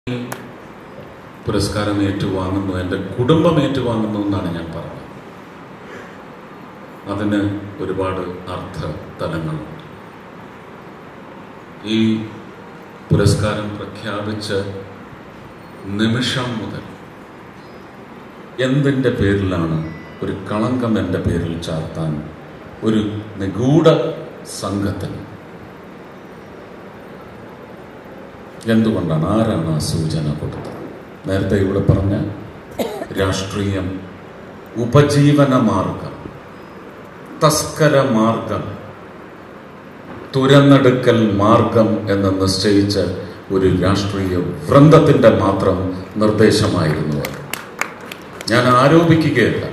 പുരസ്കാരം ഏറ്റുവാങ്ങുന്നു എൻ്റെ കുടുംബം ഏറ്റുവാങ്ങുന്നു എന്നാണ് ഞാൻ പറഞ്ഞത് അതിന് ഒരുപാട് അർത്ഥ തലങ്ങളുണ്ട് ഈ പുരസ്കാരം പ്രഖ്യാപിച്ച നിമിഷം മുതൽ എന്തിൻ്റെ പേരിലാണ് ഒരു കളങ്കം എൻ്റെ പേരിൽ ചാർത്താൻ ഒരു നിഗൂഢ സംഘത്തിന് എന്തുകൊണ്ടാണ് ആരാണ് ആ സൂചന കൊടുത്തത് നേരത്തെ ഇവിടെ പറഞ്ഞ രാഷ്ട്രീയം ഉപജീവന മാർഗം തസ്കര മാർഗം തുരന്നെടുക്കൽ മാർഗം എന്ന് നിശ്ചയിച്ച ഒരു രാഷ്ട്രീയ വൃന്ദത്തിന്റെ മാത്രം നിർദ്ദേശമായിരുന്നു അത് ഞാൻ ആരോപിക്കുകയല്ല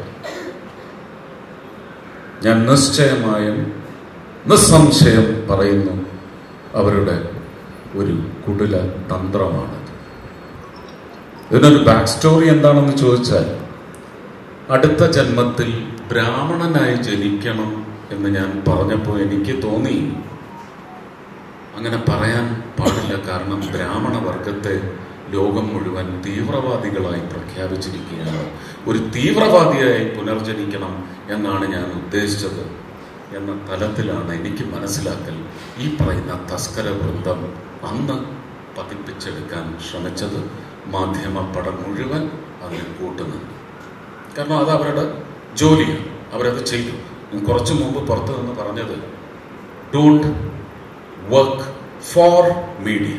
ഞാൻ നിശ്ചയമായും നിസ്സംശയം പറയുന്നു അവരുടെ ഒരു കുടില തന്ത്രമാണത് ഇതിനൊരു ബാക്ക് സ്റ്റോറി എന്താണെന്ന് ചോദിച്ചാൽ അടുത്ത ജന്മത്തിൽ ബ്രാഹ്മണനായി ജനിക്കണം എന്ന് ഞാൻ പറഞ്ഞപ്പോൾ എനിക്ക് തോന്നി അങ്ങനെ പറയാൻ പാടില്ല കാരണം ബ്രാഹ്മണ വർഗത്തെ ലോകം മുഴുവൻ തീവ്രവാദികളായി പ്രഖ്യാപിച്ചിരിക്കുകയാണ് ഒരു തീവ്രവാദിയായി പുനർജനിക്കണം എന്നാണ് ഞാൻ ഉദ്ദേശിച്ചത് എന്ന തലത്തിലാണ് എനിക്ക് മനസ്സിലാക്കൽ ഈ പറയുന്ന തസ്കര വൃന്ദം അന്ന് പതിപ്പിച്ചെടുക്കാൻ ശ്രമിച്ചത് മാധ്യമ പടം മുഴുവൻ അതിന് കൂട്ടുന്നുണ്ട് കാരണം അത് അവരുടെ ജോലിയാണ് അവരത് ചെയ്തു ഞാൻ കുറച്ചു മുമ്പ് പുറത്തു നിന്ന് പറഞ്ഞത് don't work for media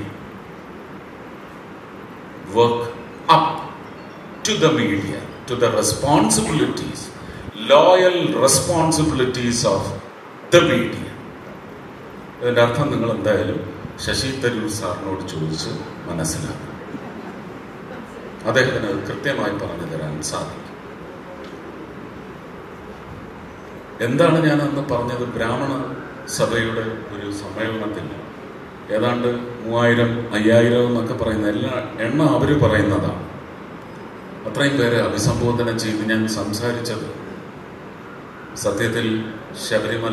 work up to the media to the responsibilities loyal responsibilities of the media ഇതിൻ്റെ അർത്ഥം നിങ്ങൾ എന്തായാലും ശശി തരൂർ സാറിനോട് ചോദിച്ച് മനസ്സിലാക്കും അദ്ദേഹത്തിന് അത് കൃത്യമായി പറഞ്ഞു തരാൻ സാധിക്കും എന്താണ് ഞാൻ അന്ന് പറഞ്ഞത് ബ്രാഹ്മണ സഭയുടെ ഒരു സമ്മേളനത്തിൽ ഏതാണ്ട് മൂവായിരം അയ്യായിരം എന്നൊക്കെ പറയുന്ന എല്ലാ എണ്ണം അവർ പറയുന്നതാണ് അത്രയും പേരെ അഭിസംബോധന ചെയ്ത് ഞാൻ സംസാരിച്ചത് സത്യത്തിൽ ശബരിമല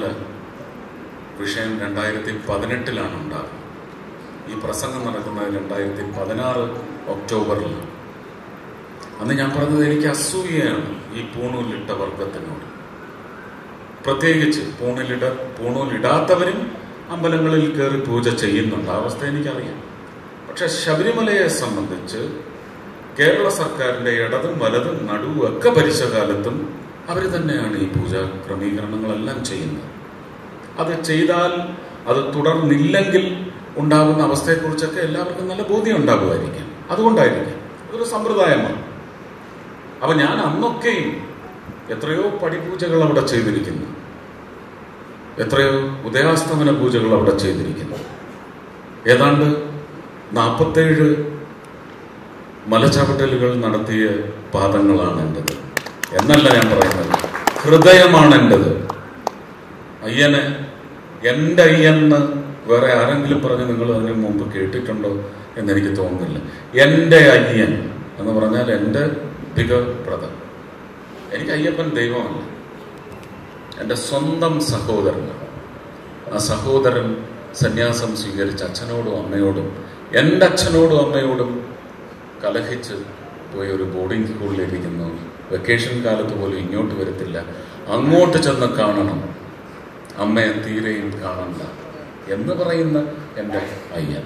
വിഷയം രണ്ടായിരത്തി പതിനെട്ടിലാണ് ഉണ്ടാകുന്നത് ഈ പ്രസംഗം നടക്കുന്നത് രണ്ടായിരത്തി പതിനാറ് ഒക്ടോബറിലാണ് അന്ന് ഞാൻ പറഞ്ഞത് എനിക്ക് അസൂയയാണ് ഈ പൂണൂലിട്ട വർഗത്തിനോട് പ്രത്യേകിച്ച് പൂണിലിട പൂണൂലിടാത്തവരും അമ്പലങ്ങളിൽ കയറി പൂജ ചെയ്യുന്നുണ്ട് ആ അവസ്ഥ എനിക്കറിയാം പക്ഷെ ശബരിമലയെ സംബന്ധിച്ച് കേരള സർക്കാരിന്റെ ഇടതും വലതും നടുവും ഒക്കെ ഭരിച്ച കാലത്തും അവർ തന്നെയാണ് ഈ പൂജാ ക്രമീകരണങ്ങളെല്ലാം ചെയ്യുന്നത് അത് ചെയ്താൽ അത് തുടർന്നില്ലെങ്കിൽ ഉണ്ടാകുന്ന അവസ്ഥയെക്കുറിച്ചൊക്കെ എല്ലാവർക്കും നല്ല ബോധ്യം ഉണ്ടാകുമായിരിക്കാം അതുകൊണ്ടായിരിക്കാം അതൊരു സമ്പ്രദായമാണ് അപ്പൊ ഞാൻ അന്നൊക്കെയും എത്രയോ പടിപൂജകൾ അവിടെ ചെയ്തിരിക്കുന്നു എത്രയോ ഉദയാസ്തമന പൂജകൾ അവിടെ ചെയ്തിരിക്കുന്നു ഏതാണ്ട് നാൽപ്പത്തേഴ് മലചാപ്പട്ടലുകൾ നടത്തിയ പാദങ്ങളാണ് എൻ്റെത് എന്നല്ല ഞാൻ പറയുന്നത് ഹൃദയമാണ് എൻ്റെത് അയ്യനെ എൻ്റെ അയ്യന്ന് വേറെ ആരെങ്കിലും പറഞ്ഞ് നിങ്ങൾ അതിനു മുമ്പ് കേട്ടിട്ടുണ്ടോ എന്നെനിക്ക് തോന്നുന്നില്ല എൻ്റെ അയ്യൻ എന്ന് പറഞ്ഞാൽ എൻ്റെ ബിഗർ ബ്രദർ എനിക്ക് അയ്യപ്പൻ ദൈവമല്ല എൻ്റെ സ്വന്തം സഹോദരനാണ് ആ സഹോദരൻ സന്യാസം സ്വീകരിച്ച അച്ഛനോടും അമ്മയോടും എൻ്റെ അച്ഛനോടും അമ്മയോടും കലഹിച്ച് പോയ ഒരു ബോർഡിംഗ് സ്കൂളിലിരിക്കുന്നു വെക്കേഷൻ കാലത്ത് പോലും ഇങ്ങോട്ട് വരത്തില്ല അങ്ങോട്ട് ചെന്ന് കാണണം അമ്മയെ തീരെയും കാണണ്ട എന്ന് പറയുന്ന എൻ്റെ അയ്യൻ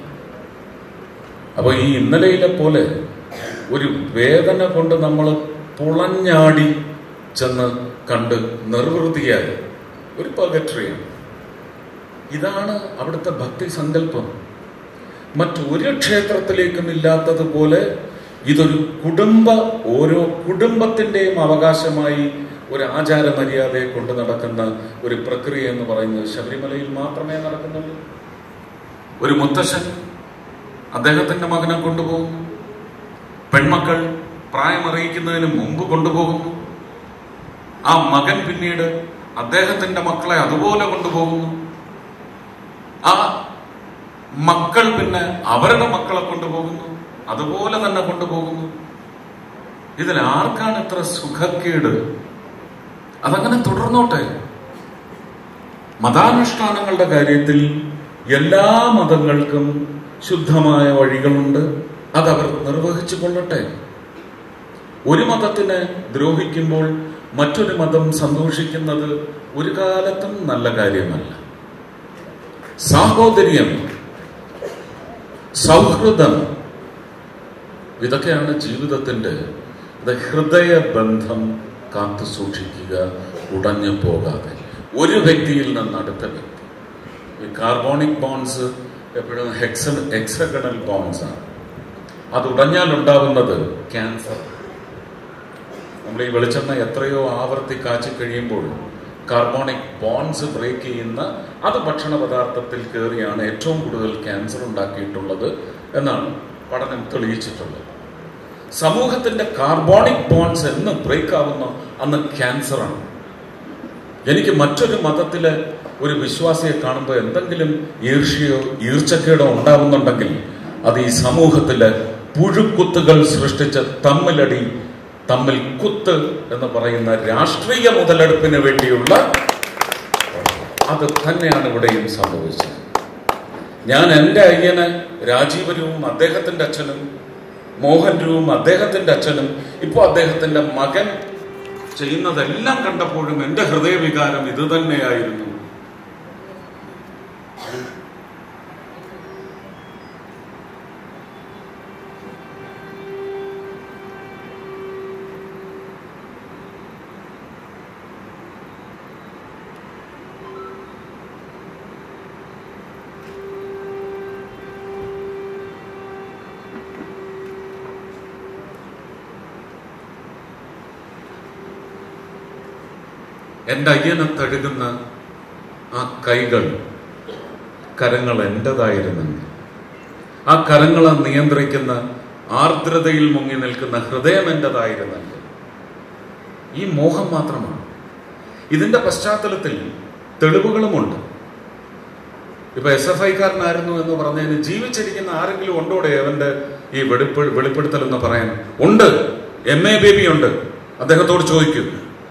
അപ്പോൾ ഈ ഇന്നലെയിലെ പോലെ ഒരു വേദന കൊണ്ട് നമ്മൾ പുളഞ്ഞാടി ചെന്ന് കണ്ട് നിർവൃതിയായ ഒരു പകട്രിയാണ് ഇതാണ് അവിടുത്തെ ഭക്തി സങ്കല്പം മറ്റൊരു ക്ഷേത്രത്തിലേക്കും ഇല്ലാത്തതുപോലെ ഇതൊരു കുടുംബ ഓരോ കുടുംബത്തിന്റെയും അവകാശമായി ഒരു ആചാര മര്യാദയെ കൊണ്ട് നടക്കുന്ന ഒരു പ്രക്രിയ എന്ന് പറയുന്നത് ശബരിമലയിൽ മാത്രമേ നടക്കുന്നുള്ളൂ ഒരു മുത്തശ്ശൻ അദ്ദേഹത്തിന്റെ മകനെ കൊണ്ടുപോകുന്നു പെൺമക്കൾ പ്രായമറിയിക്കുന്നതിന് മുമ്പ് കൊണ്ടുപോകുന്നു ആ മകൻ പിന്നീട് അദ്ദേഹത്തിന്റെ മക്കളെ അതുപോലെ കൊണ്ടുപോകുന്നു ആ മക്കൾ പിന്നെ അവരുടെ മക്കളെ കൊണ്ടുപോകുന്നു അതുപോലെ തന്നെ കൊണ്ടുപോകുന്നു ഇതിൽ ആർക്കാണ് ഇത്ര സുഖക്കേട് അതങ്ങനെ തുടർന്നോട്ടെ മതാനുഷ്ഠാനങ്ങളുടെ കാര്യത്തിൽ എല്ലാ മതങ്ങൾക്കും ശുദ്ധമായ വഴികളുണ്ട് അതവർ നിർവഹിച്ചു കൊള്ളട്ടെ ഒരു മതത്തിനെ ദ്രോഹിക്കുമ്പോൾ മറ്റൊരു മതം സന്തോഷിക്കുന്നത് ഒരു കാലത്തും നല്ല കാര്യമല്ല സാഹോദര്യം സൗഹൃദം ഇതൊക്കെയാണ് ജീവിതത്തിന്റെ ഇത് ഹൃദയ ബന്ധം കാത്തു സൂക്ഷിക്കുക ഉടഞ്ഞു പോകാതെ ഒരു വ്യക്തിയിൽ നിന്ന് അടുത്ത വ്യക്തി ഈ കാർബോണിക് ബോൺസ് എപ്പോഴും ഹെക്സ ഹെക്സഗണൽ ബോൺസ് ആണ് അത് ഉടഞ്ഞാൽ ഉണ്ടാവുന്നത് ക്യാൻസർ നമ്മൾ ഈ വെളിച്ചെണ്ണ എത്രയോ ആവർത്തി കാച്ചി കഴിയുമ്പോൾ കാർബോണിക് ബോൺസ് ബ്രേക്ക് ചെയ്യുന്ന അത് ഭക്ഷണ പദാർത്ഥത്തിൽ കയറിയാണ് ഏറ്റവും കൂടുതൽ ക്യാൻസർ ഉണ്ടാക്കിയിട്ടുള്ളത് എന്നാണ് പഠനം തെളിയിച്ചിട്ടുള്ളത് സമൂഹത്തിന്റെ കാർബോണിക് ബോൺസ് എന്ന് ബ്രേക്ക് ആവുന്ന അന്ന് ക്യാൻസറാണ് എനിക്ക് മറ്റൊരു മതത്തിലെ ഒരു വിശ്വാസിയെ കാണുമ്പോൾ എന്തെങ്കിലും ഈർഷ്യയോ ഈർച്ചക്കേടോ ഉണ്ടാവുന്നുണ്ടെങ്കിൽ അത് ഈ സമൂഹത്തിലെ പുഴുക്കുത്തുകൾ സൃഷ്ടിച്ച് തമ്മിലടി തമ്മിൽ കുത്ത് എന്ന് പറയുന്ന രാഷ്ട്രീയ മുതലെടുപ്പിന് വേണ്ടിയുള്ള അത് തന്നെയാണ് ഇവിടെയും സംഭവിച്ചത് ഞാൻ എൻ്റെ അയ്യന് രാജീവരവും അദ്ദേഹത്തിന്റെ അച്ഛനും മോഹൻരവും അദ്ദേഹത്തിന്റെ അച്ഛനും ഇപ്പോൾ അദ്ദേഹത്തിന്റെ മകൻ ചെയ്യുന്നതെല്ലാം കണ്ടപ്പോഴും എൻ്റെ ഹൃദയവികാരം ഇത് തന്നെയായിരുന്നു എൻ്റെ അയ്യനെ തഴുകുന്ന ആ കൈകൾ കരങ്ങൾ എൻ്റെതായിരുന്നെങ്കിൽ ആ കരങ്ങളെ നിയന്ത്രിക്കുന്ന ആർദ്രതയിൽ മുങ്ങി നിൽക്കുന്ന ഹൃദയം എൻ്റെതായിരുന്നെങ്കിൽ ഈ മോഹം മാത്രമാണ് ഇതിന്റെ പശ്ചാത്തലത്തിൽ തെളിവുകളുമുണ്ട് ഇപ്പൊ എസ് എഫ് ഐക്കാരനായിരുന്നു എന്ന് പറഞ്ഞതിന് ജീവിച്ചിരിക്കുന്ന ആരെങ്കിലും ഉണ്ടോടെ അവന്റെ ഈ വെളിപ്പെ വെളിപ്പെടുത്തൽ എന്ന് പറയാൻ ഉണ്ട് എം എ ബേബി ഉണ്ട് അദ്ദേഹത്തോട് ചോദിക്കൂ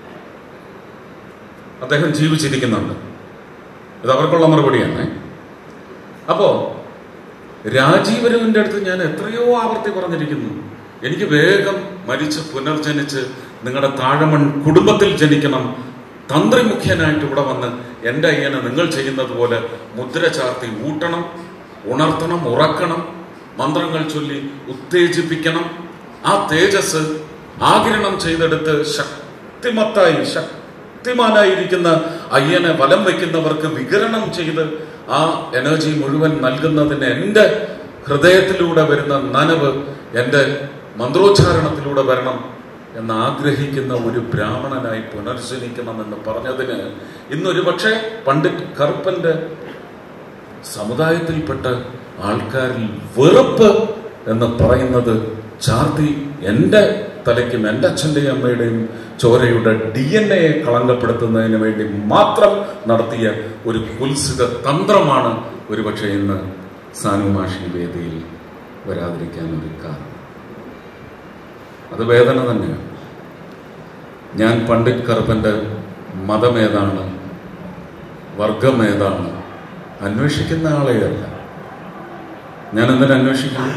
അദ്ദേഹം ജീവിച്ചിരിക്കുന്നുണ്ട് ഇത് അവർക്കുള്ള മറുപടിയാണ് അപ്പോ രാജീവരവിന്റെ അടുത്ത് ഞാൻ എത്രയോ ആവർത്തി പറഞ്ഞിരിക്കുന്നു എനിക്ക് വേഗം മരിച്ച് പുനർജനിച്ച് നിങ്ങളുടെ താഴമൺ കുടുംബത്തിൽ ജനിക്കണം തന്ത്രിമുഖ്യനായിട്ട് ഇവിടെ വന്ന് എൻ്റെ അയ്യനെ നിങ്ങൾ ചെയ്യുന്നത് പോലെ മുദ്ര ചാർത്തി ഊട്ടണം ഉണർത്തണം ഉറക്കണം മന്ത്രങ്ങൾ ചൊല്ലി ഉത്തേജിപ്പിക്കണം ആ തേജസ് ആകിരണം ചെയ്തെടുത്ത് ശക്തിമത്തായി ശക്തിമാനായിരിക്കുന്ന അയ്യനെ വലം വയ്ക്കുന്നവർക്ക് വികരണം ചെയ്ത് ആ എനർജി മുഴുവൻ നൽകുന്നതിന് എൻ്റെ ഹൃദയത്തിലൂടെ വരുന്ന നനവ് എൻ്റെ മന്ത്രോച്ചാരണത്തിലൂടെ വരണം എന്ന് ആഗ്രഹിക്കുന്ന ഒരു ബ്രാഹ്മണനായി പുനർജനിക്കണമെന്ന് പറഞ്ഞതിന് ഇന്നൊരു പക്ഷേ പണ്ഡിറ്റ് കറുപ്പന്റെ സമുദായത്തിൽപ്പെട്ട ആൾക്കാരിൽ വെറുപ്പ് എന്ന് പറയുന്നത് ചാർത്തി എൻ്റെ തലയ്ക്കും എൻ്റെ അച്ഛൻ്റെയും അമ്മയുടെയും ചോരയുടെ ഡി എൻ എയെ കളങ്കപ്പെടുത്തുന്നതിന് വേണ്ടി മാത്രം നടത്തിയ ഒരു കുൽസിത തന്ത്രമാണ് ഒരുപക്ഷെ ഇന്ന് സാനുമാഷി വേദിയിൽ വരാതിരിക്കാൻ ഒരു കാരണം അത് വേദന തന്നെയാണ് ഞാൻ പണ്ഡിറ്റ് കറുപ്പന്റെ മതം ഏതാണ് വർഗം ഏതാണ് അന്വേഷിക്കുന്ന ആളെയല്ല ഞാൻ എന്തിനു അന്വേഷിക്കുന്നു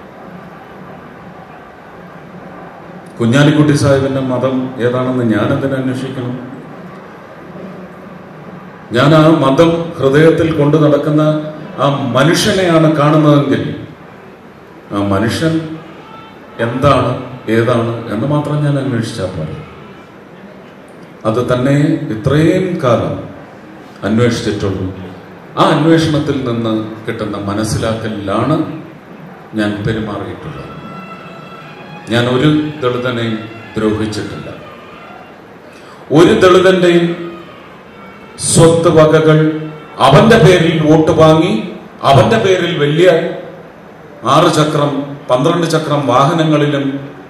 കുഞ്ഞാലിക്കുട്ടി സാഹിബിന്റെ മതം ഏതാണെന്ന് ഞാൻ എന്തിനു അന്വേഷിക്കണം ഞാൻ ആ മതം ഹൃദയത്തിൽ കൊണ്ടു നടക്കുന്ന ആ മനുഷ്യനെയാണ് കാണുന്നതെങ്കിൽ ആ മനുഷ്യൻ എന്താണ് ഏതാണ് എന്ന് മാത്രം ഞാൻ അന്വേഷിച്ചാൽ പോലെ അത് തന്നെ ഇത്രയും കാലം അന്വേഷിച്ചിട്ടുള്ളൂ ആ അന്വേഷണത്തിൽ നിന്ന് കിട്ടുന്ന മനസ്സിലാക്കലിലാണ് ഞാൻ പെരുമാറിയിട്ടുള്ളത് ഞാൻ ഒരു ദളിതനെയും ദ്രോഹിച്ചിട്ടില്ല ഒരു ദളിതന്റെയും സ്വത്ത് വകകൾ അവന്റെ പേരിൽ വോട്ട് വാങ്ങി അവന്റെ പേരിൽ വലിയ ആറ് ചക്രം പന്ത്രണ്ട് ചക്രം വാഹനങ്ങളിലും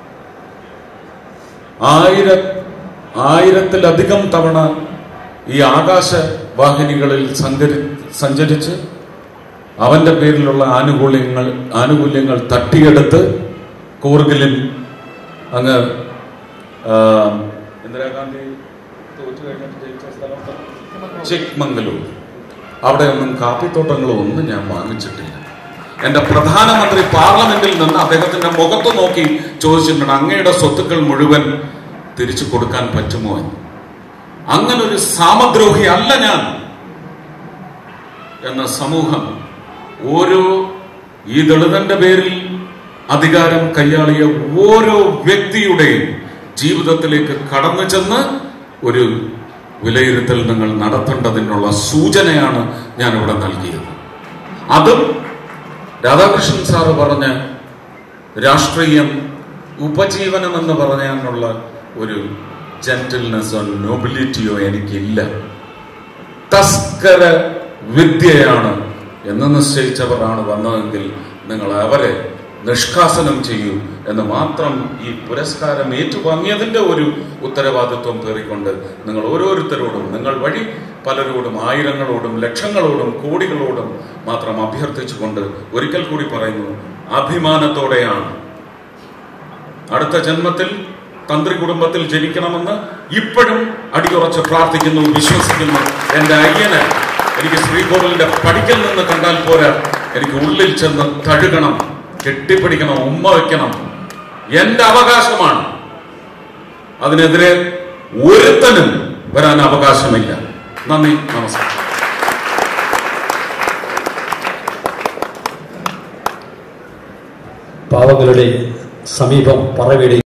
ആയിര ആയിരത്തിലധികം തവണ ഈ ആകാശ വാഹിനികളിൽ സഞ്ചരി സഞ്ചരിച്ച് അവന്റെ പേരിലുള്ള ആനുകൂല്യങ്ങൾ ആനുകൂല്യങ്ങൾ തട്ടിയെടുത്ത് കൂർഗിലും അങ്ങ് ആ, ഇന്ദിരാഗാന്ധി തോറ്റു കഴിഞ്ഞിട്ട് ജയിച്ച സ്ഥലം ചിക്മംഗലൂർ അവിടെ ഒന്നും കാപ്പിത്തോട്ടങ്ങളോ ഒന്നും ഞാൻ വാങ്ങിച്ചിട്ടില്ല എന്റെ പ്രധാനമന്ത്രി പാർലമെന്റിൽ നിന്ന് അദ്ദേഹത്തിന്റെ മുഖത്ത് നോക്കി ചോദിച്ചിട്ടുണ്ട് അങ്ങയുടെ സ്വത്തുക്കൾ മുഴുവൻ തിരിച്ചു കൊടുക്കാൻ പറ്റുമോ എന്ന് അങ്ങനെ ഒരു സാമദ്രോഹി അല്ല ഞാൻ എന്ന സമൂഹം ഓരോ ഈ ദളിതന്റെ പേരിൽ അധികാരം കൈയാളിയ ഓരോ വ്യക്തിയുടെയും ജീവിതത്തിലേക്ക് കടന്നു ചെന്ന് ഒരു വിലയിരുത്തൽ നിങ്ങൾ നടത്തേണ്ടതിനുള്ള സൂചനയാണ് ഞാൻ ഇവിടെ നൽകിയത് അതും രാധാകൃഷ്ണൻ സാറ് പറഞ്ഞ രാഷ്ട്രീയം ഉപജീവനം എന്ന് പറയാനുള്ള ഒരു ജെന്റിൽനെസ്സോ നോബിലിറ്റിയോ എനിക്കില്ല തസ്കര വിദ്യയാണ് എന്ന് നിശ്ചയിച്ചവരാണ് വന്നതെങ്കിൽ നിങ്ങൾ അവരെ നിഷ്കാസനം ചെയ്യൂ എന്ന് മാത്രം ഈ പുരസ്കാരം ഏറ്റുവാങ്ങിയതിന്റെ ഒരു ഉത്തരവാദിത്വം പേറിക്കൊണ്ട് നിങ്ങൾ ഓരോരുത്തരോടും നിങ്ങൾ വഴി പലരോടും ആയിരങ്ങളോടും ലക്ഷങ്ങളോടും കോടികളോടും മാത്രം അഭ്യർത്ഥിച്ചുകൊണ്ട് ഒരിക്കൽ കൂടി പറയുന്നു അഭിമാനത്തോടെയാണ് അടുത്ത ജന്മത്തിൽ തന്ത്രി കുടുംബത്തിൽ ജനിക്കണമെന്ന് ഇപ്പോഴും അടിയുറച്ച് പ്രാർത്ഥിക്കുന്നു വിശ്വസിക്കുന്നു എന്റെ അയ്യന് എനിക്ക് ശ്രീകോവിലിന്റെ പടിക്കൽ നിന്ന് കണ്ടാൽ പോരാ എനിക്ക് ഉള്ളിൽ ചെന്ന് തഴുകണം കെട്ടിപ്പിടിക്കണം ഉമ്മ വെക്കണം എന്റെ അവകാശമാണ് അതിനെതിരെ ഒരുത്തനും വരാൻ അവകാശമില്ല നന്ദി നമസ്കാരം പാവങ്ങളുടെ സമീപം പറവിട